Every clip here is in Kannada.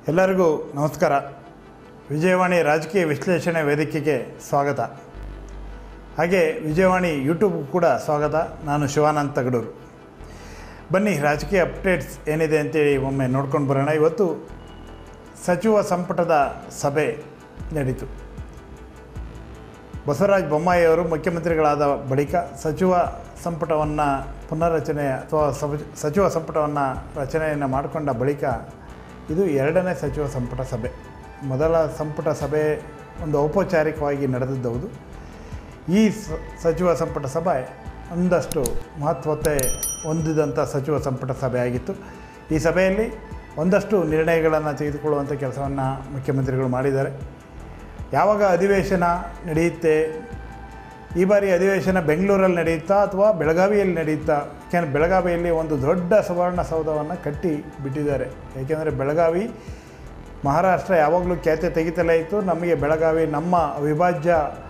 ಎಲ್ಲರಿಗೂ ನಮಸ್ಕಾರ ವಿಜಯವಾಣಿ ರಾಜಕೀಯ ವಿಶ್ಲೇಷಣೆ ವೇದಿಕೆಗೆ ಸ್ವಾಗತ ಹಾಗೆ ವಿಜಯವಾಣಿ ಯೂಟ್ಯೂಬ್ ಕೂಡ ಸ್ವಾಗತ ನಾನು ಶಿವಾನಂದ್ ತಗಡೂರು ಬನ್ನಿ ರಾಜಕೀಯ ಅಪ್ಡೇಟ್ಸ್ ಏನಿದೆ ಅಂತೇಳಿ ಒಮ್ಮೆ ನೋಡ್ಕೊಂಡು ಬರೋಣ ಇವತ್ತು ಸಚಿವ ಸಂಪುಟದ ಸಭೆ ನಡೀತು ಬಸವರಾಜ ಬೊಮ್ಮಾಯಿಯವರು ಮುಖ್ಯಮಂತ್ರಿಗಳಾದ ಬಳಿಕ ಸಚಿವ ಸಂಪುಟವನ್ನು ಪುನರ್ರಚನೆ ಅಥವಾ ಸಭ- ಸಚಿವ ಸಂಪುಟವನ್ನು ರಚನೆಯನ್ನು ಮಾಡಿಕೊಂಡ ಬಳಿಕ ಇದು ಎರಡನೇ ಸಚಿವ ಸಂಪುಟ ಸಭೆ ಮೊದಲ ಸಂಪುಟ ಸಭೆ ಒಂದು ಔಪಚಾರಿಕವಾಗಿ ನಡೆದಿದ್ದು ಹೌದು ಈ ಸ- ಸಚಿವ ಸಂಪುಟ ಸಭೆ ಒಂದಷ್ಟು ಮಹತ್ವತೆ ಹೊಂದಿದಂಥ ಸಚಿವ ಸಂಪುಟ ಸಭೆ ಆಗಿತ್ತು ಈ ಸಭೆಯಲ್ಲಿ ಒಂದಷ್ಟು ನಿರ್ಣಯಗಳನ್ನು ತೆಗೆದುಕೊಳ್ಳುವಂಥ ಕೆಲಸವನ್ನು ಮುಖ್ಯಮಂತ್ರಿಗಳು ಮಾಡಿದ್ದಾರೆ ಯಾವಾಗ ಅಧಿವೇಶನ ನಡೆಯುತ್ತೆ ಈ ಬಾರಿ ಅಧಿವೇಶನ ಬೆಂಗಳೂರಲ್ಲಿ ನಡೆಯುತ್ತಾ ಅಥವಾ ಬೆಳಗಾವಿಯಲ್ಲಿ ನಡೆಯುತ್ತಾ ಯಾಕೆಂದರೆ ಬೆಳಗಾವಿಯಲ್ಲಿ ಒಂದು ದೊಡ್ಡ ಸುವರ್ಣಸೌಧವನ್ನು ಕಟ್ಟಿ ಬಿಟ್ಟಿದ್ದಾರೆ ಏಕೆಂದರೆ ಬೆಳಗಾವಿ ಮಹಾರಾಷ್ಟ್ರ ಯಾವಾಗಲೂ ಖ್ಯಾತೆ ತೆಗಿತಲೇ ಇತ್ತು ನಮಗೆ ಬೆಳಗಾವಿ ನಮ್ಮ ಅವಿಭಾಜ್ಯ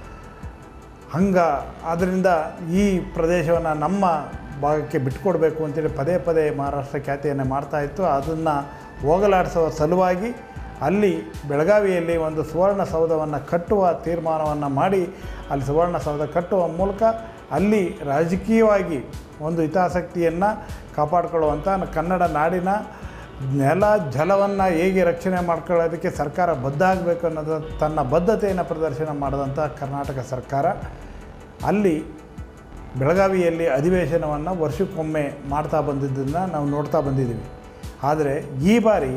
ಹಂಗ ಆದ್ದರಿಂದ ಈ ಪ್ರದೇಶವನ್ನು ನಮ್ಮ ಭಾಗಕ್ಕೆ ಬಿಟ್ಕೊಡ್ಬೇಕು ಅಂತೇಳಿ ಪದೇ ಪದೇ ಮಹಾರಾಷ್ಟ್ರ ಖ್ಯಾತಿಯನ್ನು ಮಾಡ್ತಾ ಇತ್ತು ಅದನ್ನು ಹೋಗಲಾಡಿಸುವ ಸಲುವಾಗಿ ಅಲ್ಲಿ ಬೆಳಗಾವಿಯಲ್ಲಿ ಒಂದು ಸುವರ್ಣಸೌಧವನ್ನು ಕಟ್ಟುವ ತೀರ್ಮಾನವನ್ನು ಮಾಡಿ ಅಲ್ಲಿ ಸುವರ್ಣಸೌಧ ಕಟ್ಟುವ ಮೂಲಕ ಅಲ್ಲಿ ರಾಜಕೀಯವಾಗಿ ಒಂದು ಹಿತಾಸಕ್ತಿಯನ್ನು ಕಾಪಾಡಿಕೊಳ್ಳುವಂಥ ಕನ್ನಡ ನಾಡಿನ ನೆಲ ಜಲವನ್ನು ಹೇಗೆ ರಕ್ಷಣೆ ಮಾಡ್ಕೊಳ್ಳೋದಕ್ಕೆ ಸರ್ಕಾರ ಬದ್ಧ ಆಗಬೇಕು ಅನ್ನೋದು ತನ್ನ ಬದ್ಧತೆಯನ್ನು ಪ್ರದರ್ಶನ ಮಾಡಿದಂಥ ಕರ್ನಾಟಕ ಸರ್ಕಾರ ಅಲ್ಲಿ ಬೆಳಗಾವಿಯಲ್ಲಿ ಅಧಿವೇಶನವನ್ನು ವರ್ಷಕ್ಕೊಮ್ಮೆ ಮಾಡ್ತಾ ಬಂದಿದ್ದನ್ನು ನಾವು ನೋಡ್ತಾ ಬಂದಿದ್ದೀವಿ ಆದರೆ ಈ ಬಾರಿ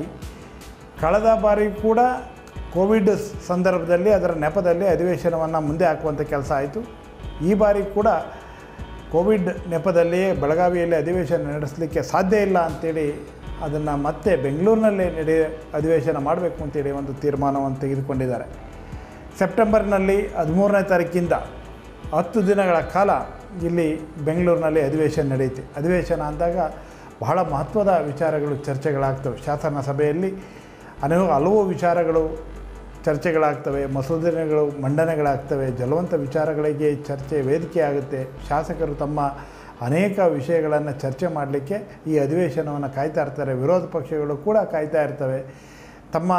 ಕಳೆದ ಬಾರಿ ಕೂಡ ಕೋವಿಡ್ ಸಂದರ್ಭದಲ್ಲಿ ಅದರ ನೆಪದಲ್ಲಿ ಅಧಿವೇಶನವನ್ನು ಮುಂದೆ ಹಾಕುವಂಥ ಕೆಲಸ ಆಯಿತು ಈ ಬಾರಿ ಕೂಡ ಕೋವಿಡ್ ನೆಪದಲ್ಲಿಯೇ ಬೆಳಗಾವಿಯಲ್ಲಿ ಅಧಿವೇಶನ ನಡೆಸಲಿಕ್ಕೆ ಸಾಧ್ಯ ಇಲ್ಲ ಅಂಥೇಳಿ ಅದನ್ನು ಮತ್ತೆ ಬೆಂಗಳೂರಿನಲ್ಲೇ ನಡೆ ಅಧಿವೇಶನ ಮಾಡಬೇಕು ಅಂತೇಳಿ ಒಂದು ತೀರ್ಮಾನವನ್ನು ತೆಗೆದುಕೊಂಡಿದ್ದಾರೆ ಸೆಪ್ಟೆಂಬರ್ನಲ್ಲಿ ಹದಿಮೂರನೇ ತಾರೀಕಿಂದ ಹತ್ತು ದಿನಗಳ ಕಾಲ ಇಲ್ಲಿ ಬೆಂಗಳೂರಿನಲ್ಲಿ ಅಧಿವೇಶನ ನಡೆಯುತ್ತೆ ಅಧಿವೇಶನ ಅಂದಾಗ ಬಹಳ ಮಹತ್ವದ ವಿಚಾರಗಳು ಚರ್ಚೆಗಳಾಗ್ತವೆ ಶಾಸನ ಸಭೆಯಲ್ಲಿ ಅನೇಕ ಹಲವು ವಿಚಾರಗಳು ಚರ್ಚೆಗಳಾಗ್ತವೆ ಮಸೂದೆಗಳು ಮಂಡನೆಗಳಾಗ್ತವೆ ಜಲವಂತ ವಿಚಾರಗಳಿಗೆ ಚರ್ಚೆ ವೇದಿಕೆ ಆಗುತ್ತೆ ಶಾಸಕರು ತಮ್ಮ ಅನೇಕ ವಿಷಯಗಳನ್ನು ಚರ್ಚೆ ಮಾಡಲಿಕ್ಕೆ ಈ ಅಧಿವೇಶನವನ್ನು ಕಾಯ್ತಾ ಇರ್ತಾರೆ ವಿರೋಧ ಪಕ್ಷಗಳು ಕೂಡ ಕಾಯ್ತಾ ಇರ್ತವೆ ತಮ್ಮ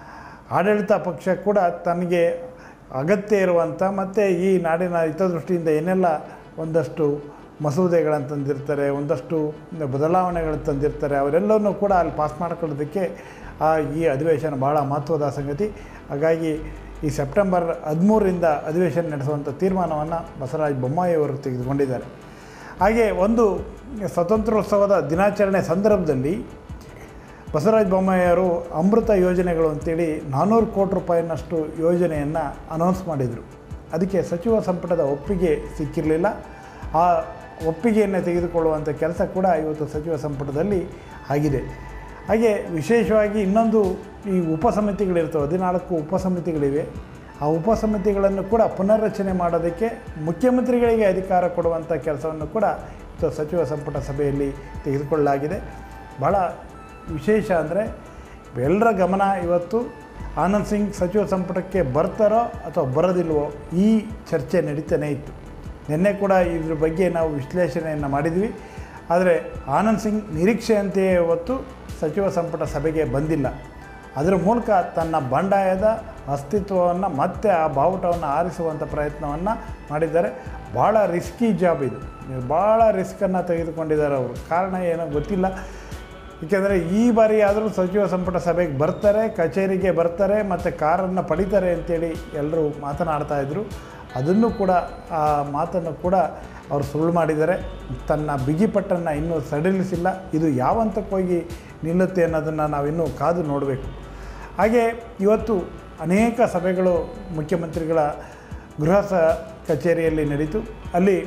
ಆಡಳಿತ ಪಕ್ಷ ಕೂಡ ತನಗೆ ಅಗತ್ಯ ಇರುವಂಥ ಮತ್ತು ಈ ನಾಡಿನ ಹಿತದೃಷ್ಟಿಯಿಂದ ಏನೆಲ್ಲ ಒಂದಷ್ಟು ಮಸೂದೆಗಳನ್ನು ತಂದಿರ್ತಾರೆ ಒಂದಷ್ಟು ಬದಲಾವಣೆಗಳು ತಂದಿರ್ತಾರೆ ಅವರೆಲ್ಲವನ್ನೂ ಕೂಡ ಅಲ್ಲಿ ಪಾಸ್ ಮಾಡ್ಕೊಳ್ಳೋದಕ್ಕೆ ಆ ಈ ಅಧಿವೇಶನ ಭಾಳ ಮಹತ್ವದ ಸಂಗತಿ ಹಾಗಾಗಿ ಈ ಸೆಪ್ಟೆಂಬರ್ ಹದಿಮೂರರಿಂದ ಅಧಿವೇಶನ ನಡೆಸುವಂಥ ತೀರ್ಮಾನವನ್ನು ಬಸವರಾಜ ಬೊಮ್ಮಾಯಿಯವರು ತೆಗೆದುಕೊಂಡಿದ್ದಾರೆ ಹಾಗೆ ಒಂದು ಸ್ವತಂತ್ರೋತ್ಸವದ ದಿನಾಚರಣೆ ಸಂದರ್ಭದಲ್ಲಿ ಬಸವರಾಜ ಬೊಮ್ಮಾಯಿಯವರು ಅಮೃತ ಯೋಜನೆಗಳು ಅಂತೇಳಿ ನಾನ್ನೂರು ಕೋಟಿ ರೂಪಾಯಿನಷ್ಟು ಯೋಜನೆಯನ್ನು ಅನೌನ್ಸ್ ಮಾಡಿದರು ಅದಕ್ಕೆ ಸಚಿವ ಸಂಪುಟದ ಒಪ್ಪಿಗೆ ಸಿಕ್ಕಿರಲಿಲ್ಲ ಆ ಒಪ್ಪಿಗೆಯನ್ನು ತೆಗೆದುಕೊಳ್ಳುವಂಥ ಕೆಲಸ ಕೂಡ ಇವತ್ತು ಸಚಿವ ಸಂಪುಟದಲ್ಲಿ ಆಗಿದೆ ಹಾಗೆ ವಿಶೇಷವಾಗಿ ಇನ್ನೊಂದು ಈ ಉಪಸಮಿತಿಗಳಿರ್ತವೆ ಹದಿನಾಲ್ಕು ಉಪಸಮಿತಿಗಳಿವೆ ಆ ಉಪಸಮಿತಿಗಳನ್ನು ಕೂಡ ಪುನರ್ರಚನೆ ಮಾಡೋದಕ್ಕೆ ಮುಖ್ಯಮಂತ್ರಿಗಳಿಗೆ ಅಧಿಕಾರ ಕೊಡುವಂಥ ಕೆಲಸವನ್ನು ಕೂಡ ಇವತ್ತು ಸಚಿವ ಸಂಪುಟ ಸಭೆಯಲ್ಲಿ ತೆಗೆದುಕೊಳ್ಳಲಾಗಿದೆ ಭಾಳ ವಿಶೇಷ ಅಂದರೆ ಎಲ್ಲರ ಗಮನ ಇವತ್ತು ಆನಂದ್ ಸಿಂಗ್ ಸಚಿವ ಸಂಪುಟಕ್ಕೆ ಬರ್ತಾರೋ ಅಥವಾ ಬರೋದಿಲ್ವೋ ಈ ಚರ್ಚೆ ನಡೀತಾನೇ ಇತ್ತು ನಿನ್ನೆ ಕೂಡ ಇದ್ರ ಬಗ್ಗೆ ನಾವು ವಿಶ್ಲೇಷಣೆಯನ್ನು ಮಾಡಿದ್ವಿ ಆದರೆ ಆನಂದ್ ಸಿಂಗ್ ನಿರೀಕ್ಷೆಯಂತೆಯೇ ಇವತ್ತು ಸಚಿವ ಸಂಪುಟ ಸಭೆಗೆ ಬಂದಿಲ್ಲ ಅದರ ಮೂಲಕ ತನ್ನ ಬಂಡಾಯದ ಅಸ್ತಿತ್ವವನ್ನು ಮತ್ತೆ ಆ ಬಾವುಟವನ್ನು ಆರಿಸುವಂಥ ಪ್ರಯತ್ನವನ್ನು ಮಾಡಿದ್ದಾರೆ ಭಾಳ ರಿಸ್ಕಿ ಜಾಬ್ ಇದು ಭಾಳ ರಿಸ್ಕನ್ನು ತೆಗೆದುಕೊಂಡಿದ್ದಾರೆ ಅವರು ಕಾರಣ ಏನೋ ಗೊತ್ತಿಲ್ಲ ಏಕೆಂದರೆ ಈ ಬಾರಿ ಆದರೂ ಸಚಿವ ಸಂಪುಟ ಸಭೆಗೆ ಬರ್ತಾರೆ ಕಚೇರಿಗೆ ಬರ್ತಾರೆ ಮತ್ತು ಕಾರನ್ನು ಪಡಿತಾರೆ ಅಂತೇಳಿ ಎಲ್ಲರೂ ಮಾತನಾಡ್ತಾ ಇದ್ದರು ಅದನ್ನು ಕೂಡ ಆ ಮಾತನ್ನು ಕೂಡ ಅವರು ಸುಳ್ಳು ಮಾಡಿದ್ದಾರೆ ತನ್ನ ಬಿಗಿಪಟ್ಟನ್ನು ಇನ್ನೂ ಸಡಿಲಿಸಿಲ್ಲ ಇದು ಯಾವ ಹಂತಕ್ಕೆ ಹೋಗಿ ನಿಲ್ಲುತ್ತೆ ಅನ್ನೋದನ್ನು ನಾವಿನ್ನೂ ಕಾದು ನೋಡಬೇಕು ಹಾಗೆ ಇವತ್ತು ಅನೇಕ ಸಭೆಗಳು ಮುಖ್ಯಮಂತ್ರಿಗಳ ಗೃಹ ಸ ಕಚೇರಿಯಲ್ಲಿ ನಡೀತು ಅಲ್ಲಿ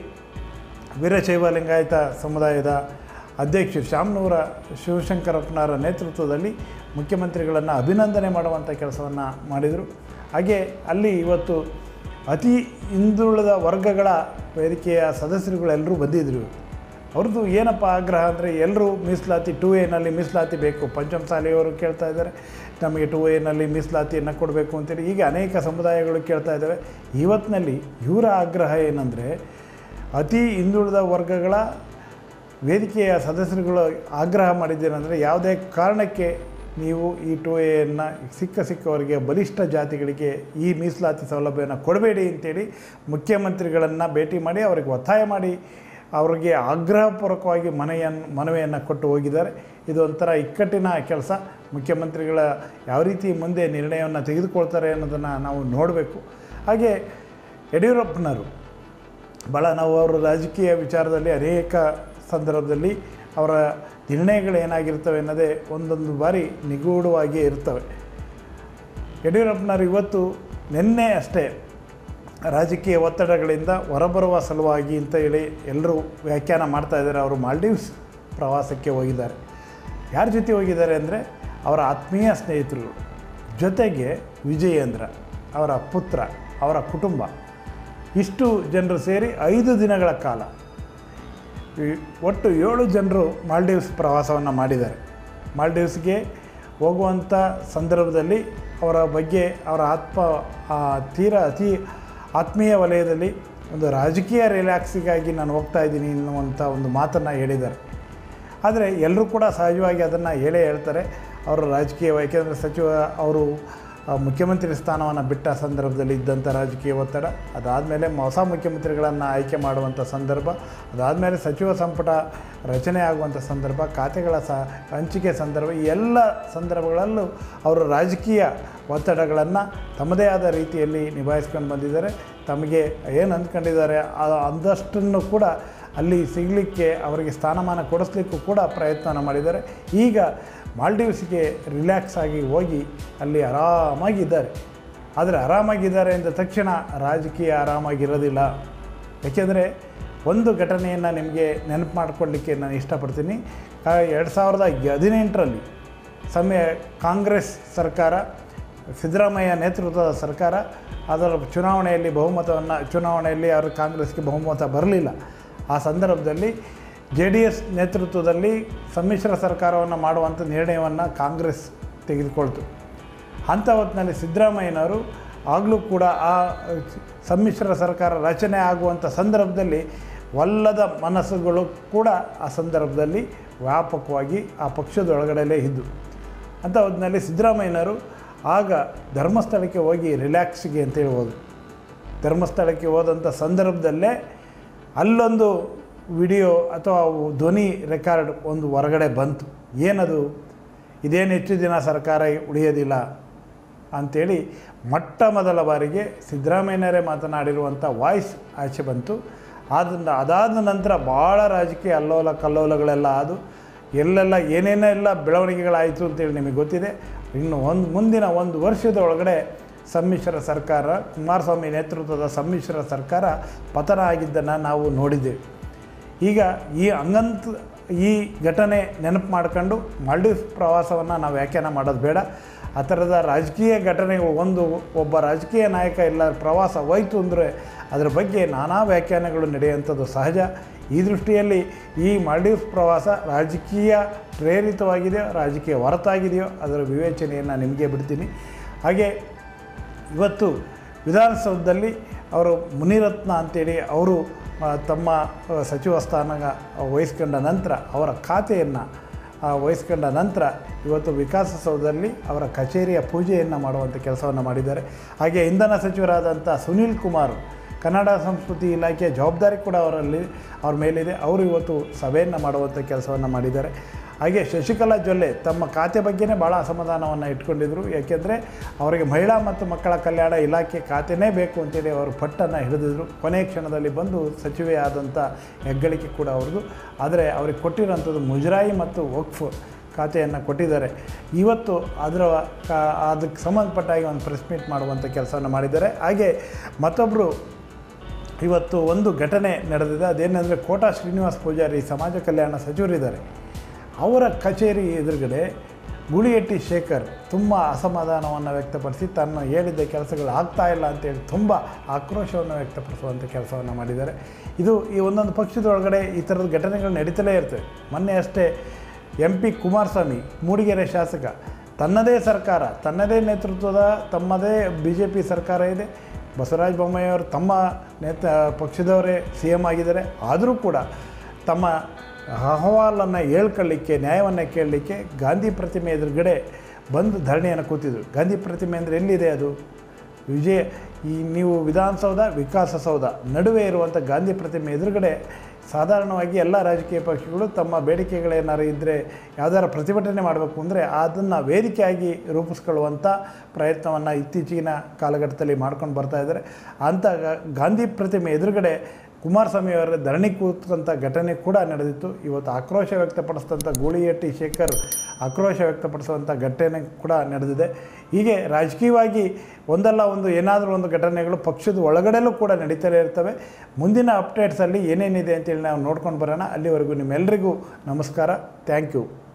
ವೀರಶೈವ ಲಿಂಗಾಯತ ಸಮುದಾಯದ ಅಧ್ಯಕ್ಷ ಶಾಮನೂರ ಶಿವಶಂಕರಪ್ಪನವರ ನೇತೃತ್ವದಲ್ಲಿ ಮುಖ್ಯಮಂತ್ರಿಗಳನ್ನು ಅಭಿನಂದನೆ ಮಾಡುವಂಥ ಕೆಲಸವನ್ನು ಮಾಡಿದರು ಹಾಗೆ ಅಲ್ಲಿ ಇವತ್ತು ಅತಿ ಹಿಂದುಳಿದ ವರ್ಗಗಳ ವೇದಿಕೆಯ ಸದಸ್ಯರುಗಳೆಲ್ಲರೂ ಬಂದಿದ್ದರು ಅವ್ರದ್ದು ಏನಪ್ಪ ಆಗ್ರಹ ಅಂದರೆ ಎಲ್ಲರೂ ಮೀಸಲಾತಿ ಟು ಎನಲ್ಲಿ ಮೀಸಲಾತಿ ಬೇಕು ಪಂಚಮಸಾಲಿಯವರು ಕೇಳ್ತಾ ಇದ್ದಾರೆ ನಮಗೆ ಟು ಎನಲ್ಲಿ ಮೀಸಲಾತಿಯನ್ನು ಕೊಡಬೇಕು ಅಂತೇಳಿ ಹೀಗೆ ಅನೇಕ ಸಮುದಾಯಗಳು ಕೇಳ್ತಾ ಇದ್ದಾವೆ ಇವತ್ತಿನಲ್ಲಿ ಇವರ ಆಗ್ರಹ ಏನಂದರೆ ಅತಿ ಹಿಂದುಳಿದ ವರ್ಗಗಳ ವೇದಿಕೆಯ ಸದಸ್ಯರುಗಳು ಆಗ್ರಹ ಮಾಡಿದ್ದೇನೆಂದರೆ ಯಾವುದೇ ಕಾರಣಕ್ಕೆ ನೀವು ಈ ಟು ಎಯನ್ನು ಸಿಕ್ಕ ಸಿಕ್ಕವರಿಗೆ ಬಲಿಷ್ಠ ಜಾತಿಗಳಿಗೆ ಈ ಮೀಸಲಾತಿ ಸೌಲಭ್ಯವನ್ನು ಕೊಡಬೇಡಿ ಅಂತೇಳಿ ಮುಖ್ಯಮಂತ್ರಿಗಳನ್ನು ಭೇಟಿ ಮಾಡಿ ಅವರಿಗೆ ಒತ್ತಾಯ ಮಾಡಿ ಅವರಿಗೆ ಆಗ್ರಹಪೂರ್ವಕವಾಗಿ ಮನೆಯನ್ನು ಮನವಿಯನ್ನು ಕೊಟ್ಟು ಹೋಗಿದ್ದಾರೆ ಇದು ಒಂಥರ ಇಕ್ಕಟ್ಟಿನ ಕೆಲಸ ಮುಖ್ಯಮಂತ್ರಿಗಳ ಯಾವ ರೀತಿ ಮುಂದೆ ನಿರ್ಣಯವನ್ನು ತೆಗೆದುಕೊಳ್ತಾರೆ ಅನ್ನೋದನ್ನು ನಾವು ನೋಡಬೇಕು ಹಾಗೆ ಯಡಿಯೂರಪ್ಪನವರು ಭಾಳ ನಾವು ಅವರ ರಾಜಕೀಯ ವಿಚಾರದಲ್ಲಿ ಅನೇಕ ಸಂದರ್ಭದಲ್ಲಿ ಅವರ ನಿರ್ಣಯಗಳು ಏನಾಗಿರ್ತವೆ ಅನ್ನೋದೇ ಒಂದೊಂದು ಬಾರಿ ನಿಗೂಢವಾಗಿಯೇ ಇರ್ತವೆ ಯಡಿಯೂರಪ್ಪನವರು ಇವತ್ತು ನಿನ್ನೆ ಅಷ್ಟೇ ರಾಜಕೀಯ ಒತ್ತಡಗಳಿಂದ ಹೊರಬರುವ ಸಲುವಾಗಿ ಅಂತ ಹೇಳಿ ಎಲ್ಲರೂ ವ್ಯಾಖ್ಯಾನ ಮಾಡ್ತಾ ಇದ್ದಾರೆ ಅವರು ಮಾಲ್ಡೀವ್ಸ್ ಪ್ರವಾಸಕ್ಕೆ ಹೋಗಿದ್ದಾರೆ ಯಾರ ಜೊತೆ ಹೋಗಿದ್ದಾರೆ ಅಂದರೆ ಅವರ ಆತ್ಮೀಯ ಸ್ನೇಹಿತರು ಜೊತೆಗೆ ವಿಜಯೇಂದ್ರ ಅವರ ಪುತ್ರ ಅವರ ಕುಟುಂಬ ಇಷ್ಟು ಜನರು ಸೇರಿ ಐದು ದಿನಗಳ ಕಾಲ ಈ ಒಟ್ಟು ಏಳು ಜನರು ಮಾಲ್ಡೀವ್ಸ್ ಪ್ರವಾಸವನ್ನು ಮಾಡಿದ್ದಾರೆ ಮಾಲ್ಡೀವ್ಸ್ಗೆ ಹೋಗುವಂಥ ಸಂದರ್ಭದಲ್ಲಿ ಅವರ ಬಗ್ಗೆ ಅವರ ಆತ್ಮ ಆ, ತೀರಾ ಅತಿ ಆತ್ಮೀಯ ವಲಯದಲ್ಲಿ ಒಂದು ರಾಜಕೀಯ ರಿಲ್ಯಾಕ್ಸಿಗಾಗಿ ನಾನು ಹೋಗ್ತಾ ಇದ್ದೀನಿ ಎನ್ನುವಂಥ ಒಂದು ಮಾತನ್ನು ಹೇಳಿದ್ದಾರೆ ಆದರೆ ಎಲ್ಲರೂ ಕೂಡ ಸಹಜವಾಗಿ ಅದನ್ನು ಹೇಳೇ ಹೇಳ್ತಾರೆ ಅವರು ರಾಜಕೀಯ ಯಾಕೆಂದರೆ ಸಚಿವ ಅವರು ಆ, ಮುಖ್ಯಮಂತ್ರಿ ಸ್ಥಾನವನ್ನು ಬಿಟ್ಟ ಸಂದರ್ಭದಲ್ಲಿ ಇದ್ದಂಥ ರಾಜಕೀಯ ಒತ್ತಡ ಅದಾದಮೇಲೆ ಹೊಸ ಮುಖ್ಯಮಂತ್ರಿಗಳನ್ನು ಆಯ್ಕೆ ಮಾಡುವಂಥ ಸಂದರ್ಭ ಅದಾದಮೇಲೆ ಸಚಿವ ಸಂಪುಟ ರಚನೆ ಆಗುವಂಥ ಸಂದರ್ಭ ಖಾತೆಗಳ ಸ ಹಂಚಿಕೆ ಸಂದರ್ಭ ಈ ಎಲ್ಲ ಸಂದರ್ಭಗಳಲ್ಲೂ ಅವರು ರಾಜಕೀಯ ಒತ್ತಡಗಳನ್ನು ತಮ್ಮದೇ ಆದ ರೀತಿಯಲ್ಲಿ ನಿಭಾಯಿಸ್ಕೊಂಡು ಬಂದಿದ್ದಾರೆ ತಮಗೆ ಏನು ಅಂದ್ಕೊಂಡಿದ್ದಾರೆ ಆ- ಅಂದಷ್ಟನ್ನು ಕೂಡ ಅಲ್ಲಿ ಸಿಗಲಿಕ್ಕೆ ಅವರಿಗೆ ಸ್ಥಾನಮಾನ ಕೊಡಿಸ್ಲಿಕ್ಕೂ ಕೂಡ ಪ್ರಯತ್ನ ಮಾಡಿದ್ದಾರೆ ಈಗ ಮಾಲ್ಡೀವ್ಸ್ಗೆ ರಿಲ್ಯಾಕ್ಸ್ ಆಗಿ ಹೋಗಿ ಅಲ್ಲಿ ಆರಾಮಾಗಿದ್ದಾರೆ ಆದರೆ ಆರಾಮಾಗಿದ್ದಾರೆ ಅಂದ ತಕ್ಷಣ ರಾಜಕೀಯ ಆರಾಮಾಗಿರೋದಿಲ್ಲ ಯಾಕೆಂದರೆ ಒಂದು ಘಟನೆಯನ್ನು ನಿಮಗೆ ನೆನಪು ಮಾಡಿಕೊಳ್ಳಿಕ್ಕೆ ನಾನು ಇಷ್ಟಪಡ್ತೀನಿ ಎರಡು ಸಾವಿರದ ಹದಿನೆಂಟರಲ್ಲಿ ಸಮಯ ಕಾಂಗ್ರೆಸ್ ಸರ್ಕಾರ ಸಿದ್ದರಾಮಯ್ಯ ನೇತೃತ್ವದ ಸರ್ಕಾರ ಅದರ ಚುನಾವಣೆಯಲ್ಲಿ ಬಹುಮತವನ್ನು ಚುನಾವಣೆಯಲ್ಲಿ ಅವರು ಕಾಂಗ್ರೆಸ್ಗೆ ಬಹುಮತ ಬರಲಿಲ್ಲ ಆ ಸಂದರ್ಭದಲ್ಲಿ ಜೆ ಡಿ ಎಸ್ ನೇತೃತ್ವದಲ್ಲಿ ಸಮ್ಮಿಶ್ರ ಸರ್ಕಾರವನ್ನು ಮಾಡುವಂಥ ನಿರ್ಣಯವನ್ನು ಕಾಂಗ್ರೆಸ್ ತೆಗೆದುಕೊಳ್ತು ಅಂಥ ಹೊತ್ತಿನಲ್ಲಿ ಸಿದ್ದರಾಮಯ್ಯನವರು ಆಗಲೂ ಕೂಡ ಆ ಸಮ್ಮಿಶ್ರ ಸರ್ಕಾರ ರಚನೆ ಆಗುವಂಥ ಸಂದರ್ಭದಲ್ಲಿ ಒಲ್ಲದ ಮನಸ್ಸುಗಳು ಕೂಡ ಆ ಸಂದರ್ಭದಲ್ಲಿ ವ್ಯಾಪಕವಾಗಿ ಆ ಪಕ್ಷದೊಳಗಡೆಲೇ ಇದ್ದು ಅಂಥ ಹೊತ್ತಿನಲ್ಲಿ ಸಿದ್ದರಾಮಯ್ಯನವರು ಆಗ ಧರ್ಮಸ್ಥಳಕ್ಕೆ ಹೋಗಿ ರಿಲ್ಯಾಕ್ಸ್ಗೆ ಅಂತೇಳಿ ಹೋದರು ಧರ್ಮಸ್ಥಳಕ್ಕೆ ಹೋದಂಥ ಸಂದರ್ಭದಲ್ಲೇ ಅಲ್ಲೊಂದು ವಿಡಿಯೋ ಅಥವಾ ಧ್ವನಿ ರೆಕಾರ್ಡ್ ಒಂದು ಹೊರಗಡೆ ಬಂತು ಏನದು ಇದೇನು ಹೆಚ್ಚು ದಿನ ಸರ್ಕಾರ ಉಳಿಯೋದಿಲ್ಲ ಅಂಥೇಳಿ ಮೊಟ್ಟ ಮೊದಲ ಬಾರಿಗೆ ಸಿದ್ದರಾಮಯ್ಯನವರೇ ಮಾತನಾಡಿರುವಂಥ ವಾಯ್ಸ್ ಆಚೆ ಬಂತು ಆದ್ದರಿಂದ ಅದಾದ ನಂತರ ಭಾಳ ರಾಜಕೀಯ ಅಲ್ಲೋಲ ಕಲ್ಲೋಲಗಳೆಲ್ಲ ಆದು ಎಲ್ಲೆಲ್ಲ ಏನೇನೆಲ್ಲ ಬೆಳವಣಿಗೆಗಳಾಯಿತು ಅಂತೇಳಿ ನಿಮಗೆ ಗೊತ್ತಿದೆ ಇನ್ನು ಒಂದು ಮುಂದಿನ ಒಂದು ವರ್ಷದ ಒಳಗಡೆ ಸಮ್ಮಿಶ್ರ ಸರ್ಕಾರ ಕುಮಾರಸ್ವಾಮಿ ನೇತೃತ್ವದ ಸಮ್ಮಿಶ್ರ ಸರ್ಕಾರ ಪತನ ಆಗಿದ್ದನ್ನು ನಾವು ನೋಡಿದ್ದೇವೆ ಈಗ ಈ ಹಂಗಂತ ಈ ಘಟನೆ ನೆನಪು ಮಾಡ್ಕೊಂಡು ಮಾಲ್ಡೀವ್ಸ್ ಪ್ರವಾಸವನ್ನು ನಾವು ವ್ಯಾಖ್ಯಾನ ಮಾಡೋದು ಬೇಡ ಆ ಥರದ ರಾಜಕೀಯ ಘಟನೆ ಒಂದು ಒಬ್ಬ ರಾಜಕೀಯ ನಾಯಕ ಎಲ್ಲ ಪ್ರವಾಸ ಹೋಯ್ತು ಅಂದರೆ ಅದರ ಬಗ್ಗೆ ನಾನಾ ವ್ಯಾಖ್ಯಾನಗಳು ನಡೆಯುವಂಥದ್ದು ಸಹಜ ಈ ದೃಷ್ಟಿಯಲ್ಲಿ ಈ ಮಾಲ್ಡೀವ್ಸ್ ಪ್ರವಾಸ ರಾಜಕೀಯ ಪ್ರೇರಿತವಾಗಿದೆಯೋ ರಾಜಕೀಯ ಹೊರತಾಗಿದೆಯೋ ಅದರ ವಿವೇಚನೆಯನ್ನು ನಿಮಗೆ ಬಿಡ್ತೀನಿ ಹಾಗೆ ಇವತ್ತು ವಿಧಾನಸೌಧದಲ್ಲಿ ಅವರು ಮುನಿರತ್ನ ಅಂತೇಳಿ ಅವರು ಆ, ತಮ್ಮ ಆ, ಸಚಿವ ಸ್ಥಾನ ವಹಿಸ್ಕೊಂಡ ನಂತರ ಅವರ ಖಾತೆಯನ್ನು ವಹಿಸ್ಕೊಂಡ ನಂತರ ಇವತ್ತು ವಿಕಾಸಸೌಧದಲ್ಲಿ ಅವರ ಕಚೇರಿಯ ಪೂಜೆಯನ್ನು ಮಾಡುವಂಥ ಕೆಲಸವನ್ನು ಮಾಡಿದ್ದಾರೆ ಹಾಗೆ ಇಂಧನ ಸಚಿವರಾದಂಥ ಸುನೀಲ್ ಕುಮಾರ್ ಕನ್ನಡ ಸಂಸ್ಕೃತಿ ಇಲಾಖೆಯ ಜವಾಬ್ದಾರಿ ಕೂಡ ಅವರಲ್ಲಿ ಅವ್ರ ಮೇಲಿದೆ ಅವರು ಇವತ್ತು ಸಭೆಯನ್ನು ಮಾಡುವಂಥ ಕೆಲಸವನ್ನು ಮಾಡಿದ್ದಾರೆ ಹಾಗೆ ಶಶಿಕಲಾ ಜೊಲ್ಲೆ ತಮ್ಮ ಖಾತೆ ಬಗ್ಗೆನೇ ಭಾಳ ಅಸಮಾಧಾನವನ್ನು ಇಟ್ಕೊಂಡಿದ್ರು ಯಾಕೆಂದರೆ ಅವರಿಗೆ ಮಹಿಳಾ ಮತ್ತು ಮಕ್ಕಳ ಕಲ್ಯಾಣ ಇಲಾಖೆ ಖಾತೆನೇ ಬೇಕು ಅಂತೇಳಿ ಅವರು ಪಟ್ಟನ್ನು ಹಿಡಿದಿದ್ರು ಕೊನೆಯ ಕ್ಷಣದಲ್ಲಿ ಬಂದು ಸಚಿವೆ ಆದಂಥ ಹೆಗ್ಗಳಿಕೆ ಕೂಡ ಅವ್ರದ್ದು ಆದರೆ ಅವ್ರಿಗೆ ಕೊಟ್ಟಿರೋಂಥದ್ದು ಮುಜರಾಯಿ ಮತ್ತು ವಕ್ಫ್ ಖಾತೆಯನ್ನು ಕೊಟ್ಟಿದ್ದಾರೆ ಇವತ್ತು ಅದರ ಕಾ- ಅದಕ್ಕೆ ಸಂಬಂಧಪಟ್ಟಾಗಿ ಒಂದು ಪ್ರೆಸ್ ಮೀಟ್ ಮಾಡುವಂಥ ಕೆಲಸವನ್ನು ಮಾಡಿದ್ದಾರೆ ಹಾಗೆ ಮತ್ತೊಬ್ಬರು ಇವತ್ತು ಒಂದು ಘಟನೆ ನಡೆದಿದೆ ಅದೇನೆಂದರೆ ಕೋಟಾ ಶ್ರೀನಿವಾಸ್ ಪೂಜಾರಿ ಸಮಾಜ ಕಲ್ಯಾಣ ಸಚಿವರಿದ್ದಾರೆ ಅವರ ಕಚೇರಿ ಎದುರುಗಡೆ ಗುಳಿಯಟ್ಟಿ ಶೇಖರ್ ತುಂಬ ಅಸಮಾಧಾನವನ್ನು ವ್ಯಕ್ತಪಡಿಸಿ ತನ್ನ ಹೇಳಿದ್ದ ಕೆಲಸಗಳು ಆಗ್ತಾ ಇಲ್ಲ ಅಂತೇಳಿ ತುಂಬ ಆಕ್ರೋಶವನ್ನು ವ್ಯಕ್ತಪಡಿಸುವಂಥ ಕೆಲಸವನ್ನು ಮಾಡಿದ್ದಾರೆ ಇದು ಈ ಒಂದೊಂದು ಪಕ್ಷದೊಳಗಡೆ ಈ ಥರದ ಘಟನೆಗಳು ನಡೀತಲೇ ಇರ್ತವೆ ಮೊನ್ನೆ ಅಷ್ಟೇ ಎಂ ಪಿ ಕುಮಾರಸ್ವಾಮಿ ಮೂಡಿಗೆರೆ ಶಾಸಕ ತನ್ನದೇ ಸರ್ಕಾರ ತನ್ನದೇ ನೇತೃತ್ವದ ತಮ್ಮದೇ ಬಿ ಜೆ ಪಿ ಸರ್ಕಾರ ಇದೆ ಬಸವರಾಜ ಬೊಮ್ಮಾಯಿಯವರು ತಮ್ಮ ನೇತ ಪಕ್ಷದವರೇ ಸಿ ಎಮ್ ಆಗಿದ್ದಾರೆ ಆದರೂ ಕೂಡ ತಮ್ಮ ಅಹವಾಲನ್ನು ಹೇಳ್ಕೊಳ್ಳಿಕ್ಕೆ ನ್ಯಾಯವನ್ನು ಕೇಳಲಿಕ್ಕೆ ಗಾಂಧಿ ಪ್ರತಿಮೆ ಎದುರುಗಡೆ ಬಂದು ಧರಣಿಯನ್ನು ಕೂತಿದ್ರು ಗಾಂಧಿ ಪ್ರತಿಮೆ ಅಂದರೆ ಎಲ್ಲಿದೆ ಅದು ವಿಜಯ ಈ ನೀವು ವಿಧಾನಸೌಧ ವಿಕಾಸಸೌಧ ನಡುವೆ ಇರುವಂಥ ಗಾಂಧಿ ಪ್ರತಿಮೆ ಎದುರುಗಡೆ ಸಾಧಾರಣವಾಗಿ ಎಲ್ಲ ರಾಜಕೀಯ ಪಕ್ಷಗಳು ತಮ್ಮ ಬೇಡಿಕೆಗಳೇನಾರು ಇದ್ದರೆ ಯಾವ್ದಾರ ಪ್ರತಿಭಟನೆ ಮಾಡಬೇಕು ಅಂದರೆ ಅದನ್ನು ವೇದಿಕೆಯಾಗಿ ರೂಪಿಸ್ಕೊಳ್ಳುವಂಥ ಪ್ರಯತ್ನವನ್ನು ಇತ್ತೀಚಿನ ಕಾಲಘಟ್ಟದಲ್ಲಿ ಮಾಡ್ಕೊಂಡು ಬರ್ತಾ ಇದ್ದಾರೆ ಅಂಥ ಗಾ- ಗಾಂಧಿ ಪ್ರತಿಮೆ ಎದುರುಗಡೆ ಕುಮಾರಸ್ವಾಮಿ ಅವರ ಧರಣಿ ಕೂತಂಥ ಘಟನೆ ಕೂಡ ನಡೆದಿತ್ತು ಇವತ್ತು ಆಕ್ರೋಶ ವ್ಯಕ್ತಪಡಿಸಿದಂಥ ಗೂಳಿಹಟ್ಟಿ ಶೇಖರ್ ಆಕ್ರೋಶ ವ್ಯಕ್ತಪಡಿಸುವಂಥ ಘಟನೆ ಕೂಡ ನಡೆದಿದೆ ಹೀಗೆ ರಾಜಕೀಯವಾಗಿ ಒಂದಲ್ಲ ಒಂದು ಏನಾದರೂ ಒಂದು ಘಟನೆಗಳು ಪಕ್ಷದ ಒಳಗಡೆಲೂ ಕೂಡ ನಡೀತಲೇ ಇರ್ತವೆ ಮುಂದಿನ ಅಪ್ಡೇಟ್ಸಲ್ಲಿ ಏನೇನಿದೆ ಅಂತೇಳಿ ನಾವು ನೋಡ್ಕೊಂಡು ಬರೋಣ ಅಲ್ಲಿವರೆಗೂ ನಿಮ್ಮೆಲ್ಲರಿಗೂ ನಮಸ್ಕಾರ ಥ್ಯಾಂಕ್ ಯು